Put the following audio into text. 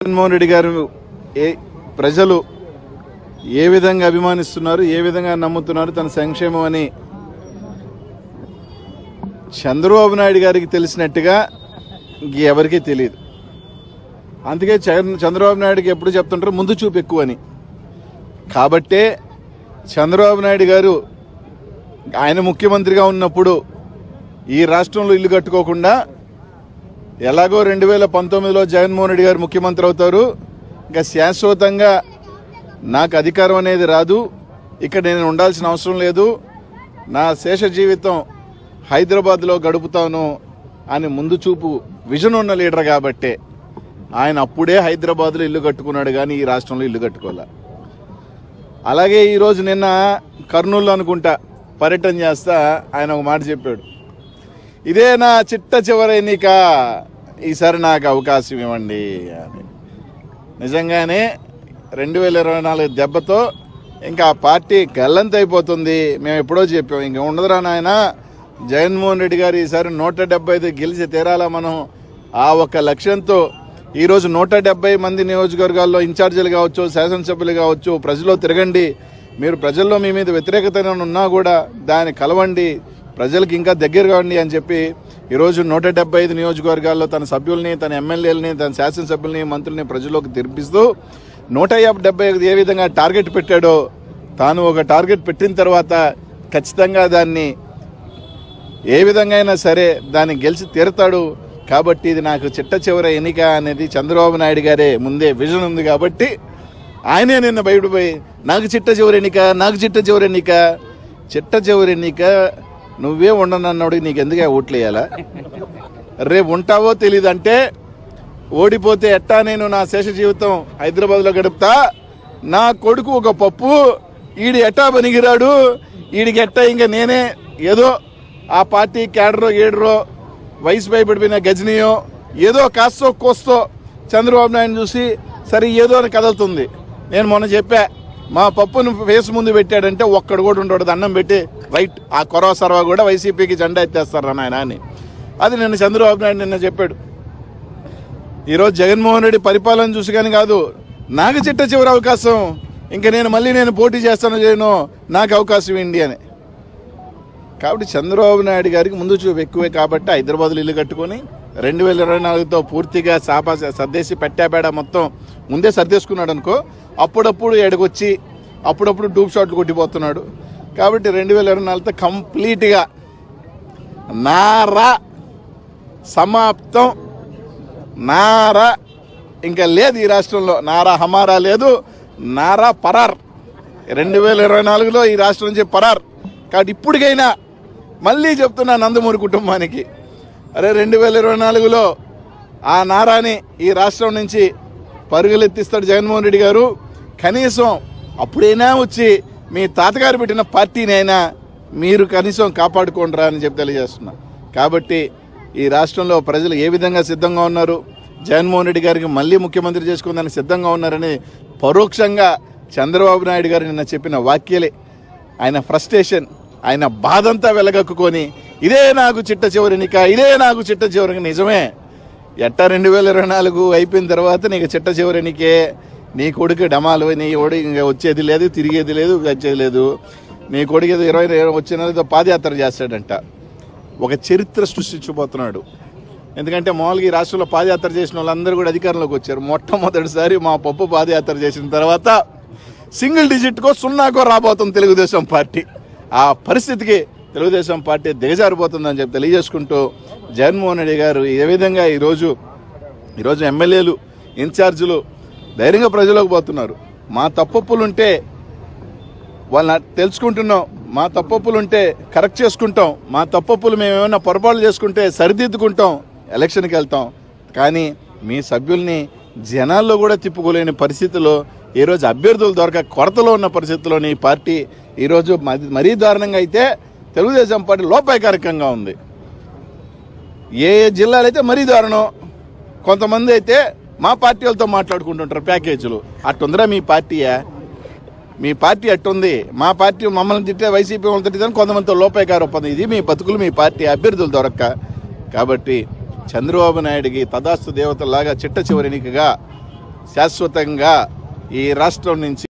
జగన్మోహన్ రెడ్డి గారు ఏ ప్రజలు ఏ విధంగా అభిమానిస్తున్నారు ఏ విధంగా నమ్ముతున్నారు తన సంక్షేమం అని చంద్రబాబు నాయుడు గారికి తెలిసినట్టుగా ఎవరికీ తెలియదు అందుకే చంద్ర- చంద్రబాబు నాయుడుకి ఎప్పుడు చెప్తుంటారు ముందు చూపు ఎక్కువ అని కాబట్టే చంద్రబాబు నాయుడు గారు ఆయన ముఖ్యమంత్రిగా ఉన్నప్పుడు ఈ రాష్ట్రంలో ఇల్లు కట్టుకోకుండా ఎలాగో రెండు వేల పంతొమ్మిదిలో జగన్మోహన్ రెడ్డి గారు ముఖ్యమంత్రి అవుతారు ఇంకా శాశ్వతంగా నాకు అధికారం అనేది రాదు ఇక్కడ నేను ఉండాల్సిన అవసరం లేదు నా శేష జీవితం హైదరాబాద్లో గడుపుతాను అని ముందు చూపు విజన్ ఉన్న లీడర్ కాబట్టే ఆయన అప్పుడే హైదరాబాద్లో ఇల్లు కట్టుకున్నాడు కానీ ఈ రాష్ట్రంలో ఇల్లు కట్టుకోలే అలాగే ఈరోజు నిన్న కర్నూలు అనుకుంటా పర్యటన చేస్తా ఆయన ఒక మాట చెప్పాడు ఇదే నా చిట్ట చివరి ఎన్నిక ఈసారి నాకు అవకాశం ఇవ్వండి అని నిజంగానే రెండు వేల ఇరవై నాలుగు దెబ్బతో ఇంకా ఆ పార్టీ గల్లంత అయిపోతుంది మేము ఎప్పుడో చెప్పాం ఇంకా ఉండదురా నాయన జగన్మోహన్ రెడ్డి గారు ఈసారి నూట డెబ్బై ఐదు గెలిచి తీరాలా మనం ఆ ఒక్క లక్ష్యంతో ఈరోజు నూట డెబ్బై మంది నియోజకవర్గాల్లో ఇన్ఛార్జీలు కావచ్చు శాసనసభ్యులు కావచ్చు ప్రజల్లో తిరగండి మీరు ప్రజల్లో మీ మీద వ్యతిరేకత ఏమైనా ఉన్నా కూడా దాన్ని కలవండి ప్రజలకు ఇంకా దగ్గర కావండి అని చెప్పి ఈరోజు నూట డెబ్బై ఐదు నియోజకవర్గాల్లో తన సభ్యుల్ని తన ఎమ్మెల్యేలని తన శాసనసభ్యుల్ని మంత్రుల్ని ప్రజల్లోకి తెరిపిస్తూ నూట యాభై డెబ్బై ఐదు ఏ విధంగా టార్గెట్ పెట్టాడో తాను ఒక టార్గెట్ పెట్టిన తర్వాత ఖచ్చితంగా దాన్ని ఏ విధంగా అయినా సరే దాన్ని గెలిచి తీరుతాడు కాబట్టి ఇది నాకు చిట్ట చివరి ఎన్నిక అనేది చంద్రబాబు నాయుడు గారే ముందే విజన్ ఉంది కాబట్టి ఆయనే నిన్న బయటపోయి నాకు చిట్ట చివరి ఎన్నిక నాకు చిట్ట చివరి ఎన్నిక చిట్ట చివరి ఎన్నిక నువ్వే ఉండనన్నాడు నీకు ఎందుకు ఓట్లు వేయాలా రేపు ఉంటావో తెలియదు అంటే ఓడిపోతే ఎట్టా నేను నా శేష జీవితం హైదరాబాద్లో గడుపుతా నా కొడుకు ఒక పప్పు ఈడు ఎట్టా పనికిరాడు ఈడికి ఎట్టా ఇంకా నేనే ఏదో ఆ పార్టీ క్యాడరో ఏడరో వయసు భయపడిపోయిన గజనీయో ఏదో కాస్తో కోస్తో చంద్రబాబు నాయుడు చూసి సరే ఏదో అని కదులుతుంది నేను మొన్న చెప్పా మా పప్పును ఫేస్ ముందు పెట్టాడంటే ఒక్కడు కూడా ఉండడు దండం పెట్టి రైట్ ఆ కొరవ సర్వా కూడా వైసీపీకి జెండా ఎత్తేస్తారు నాయన అని అది నిన్న చంద్రబాబు నాయుడు నిన్న చెప్పాడు ఈరోజు జగన్మోహన్ రెడ్డి పరిపాలన చూసి కానీ కాదు నాకు చిట్ట చివరి అవకాశం ఇంకా నేను మళ్ళీ నేను పోటీ చేస్తాను చేయను నాకు అవకాశం ఏంటి అని కాబట్టి చంద్రబాబు నాయుడు గారికి ముందు చూపు ఎక్కువే కాబట్టి హైదరాబాద్లో ఇల్లు కట్టుకొని రెండు వేల ఇరవై నాలుగుతో పూర్తిగా సాపా సర్దేసి పెట్టాబేడ మొత్తం ముందే సర్దేసుకున్నాడు అనుకో అప్పుడప్పుడు ఎడగొచ్చి అప్పుడప్పుడు డూప్ షాట్లు కొట్టిపోతున్నాడు కాబట్టి రెండు వేల ఇరవై నాలుగుతో కంప్లీట్గా నారా సమాప్తం నారా ఇంకా లేదు ఈ రాష్ట్రంలో నారా హమారా లేదు నారా పరార్ రెండు వేల ఇరవై నాలుగులో ఈ రాష్ట్రం నుంచి పరార్ కాబట్టి ఇప్పటికైనా మళ్ళీ చెప్తున్నా నందమూరి కుటుంబానికి అరే రెండు వేల ఇరవై నాలుగులో ఆ నారాని ఈ రాష్ట్రం నుంచి పరుగులెత్తిస్తాడు జగన్మోహన్ రెడ్డి గారు కనీసం అప్పుడైనా వచ్చి మీ తాతగారు పెట్టిన పార్టీనైనా మీరు కనీసం కాపాడుకోండిరా అని చెప్పి తెలియజేస్తున్నా కాబట్టి ఈ రాష్ట్రంలో ప్రజలు ఏ విధంగా సిద్ధంగా ఉన్నారు జగన్మోహన్ రెడ్డి గారికి మళ్ళీ ముఖ్యమంత్రి చేసుకుందానికి సిద్ధంగా ఉన్నారని పరోక్షంగా చంద్రబాబు నాయుడు గారు నిన్న చెప్పిన వాక్యలే ఆయన ఫ్రస్ట్రేషన్ ఆయన బాధంతా వెలగక్కుకొని ఇదే నాకు చిట్ట చివరి ఎన్నిక ఇదే నాకు చిట్ట చివరికి నిజమే ఎట్టా రెండు వేల ఇరవై నాలుగు అయిపోయిన తర్వాత నీకు చిట్ట చివరి ఎన్నికే నీ కొడుకు డమాలు నీ కొడు ఇంకా వచ్చేది లేదు తిరిగేది లేదు వచ్చేది లేదు నీ కొడుకు ఏదో ఇరవై వచ్చే నెలతో పాదయాత్ర చేస్తాడంట ఒక చరిత్ర సృష్టించబోతున్నాడు ఎందుకంటే మామూలుగా ఈ రాష్ట్రంలో పాదయాత్ర చేసిన వాళ్ళందరూ కూడా అధికారంలోకి వచ్చారు మొట్టమొదటిసారి మా పప్పు పాదయాత్ర చేసిన తర్వాత సింగిల్ డిజిట్కో సున్నాకో రాబోతుంది తెలుగుదేశం పార్టీ ఆ పరిస్థితికి తెలుగుదేశం పార్టీ దిగజారిపోతుందని చెప్పి తెలియజేసుకుంటూ జగన్మోహన్ రెడ్డి గారు ఏ విధంగా ఈరోజు ఈరోజు ఎమ్మెల్యేలు ఇన్ఛార్జీలు ధైర్యంగా ప్రజలకు పోతున్నారు మా తప్పొప్పులుంటే వాళ్ళని తెలుసుకుంటున్నాం మా తప్పొప్పులు ఉంటే కరెక్ట్ చేసుకుంటాం మా తప్పొప్పులు మేము ఏమైనా పొరపాట్లు చేసుకుంటే సరిదిద్దుకుంటాం ఎలక్షన్కి వెళ్తాం కానీ మీ సభ్యుల్ని జనాల్లో కూడా తిప్పుకోలేని పరిస్థితిలో ఈరోజు అభ్యర్థులు దొరక కొరతలో ఉన్న పరిస్థితిలోని ఈ పార్టీ ఈరోజు మరీ- మరీ దారుణంగా అయితే తెలుగుదేశం పార్టీ లోపాయకారకంగా ఉంది ఏ ఏ జిల్లాలు అయితే మరీ దారుణం కొంతమంది అయితే మా పార్టీ వాళ్ళతో మాట్లాడుకుంటుంటారు ప్యాకేజీలు అట్టుందిరా మీ పార్టీయా మీ పార్టీ అట్టుంది మా పార్టీ మమ్మల్ని తిట్టే వైసీపీ వాళ్ళని తిట్టిదని కొంతమందితో లోపాయకార ఒప్పందం ఇది మీ బతుకులు మీ పార్టీ అభ్యర్థులు దొరక్క కాబట్టి చంద్రబాబు నాయుడికి తదాస్తు దేవతలాగా చిట్ట చివరి ఎన్నికగా శాశ్వతంగా ఈ రాష్ట్రం నుంచి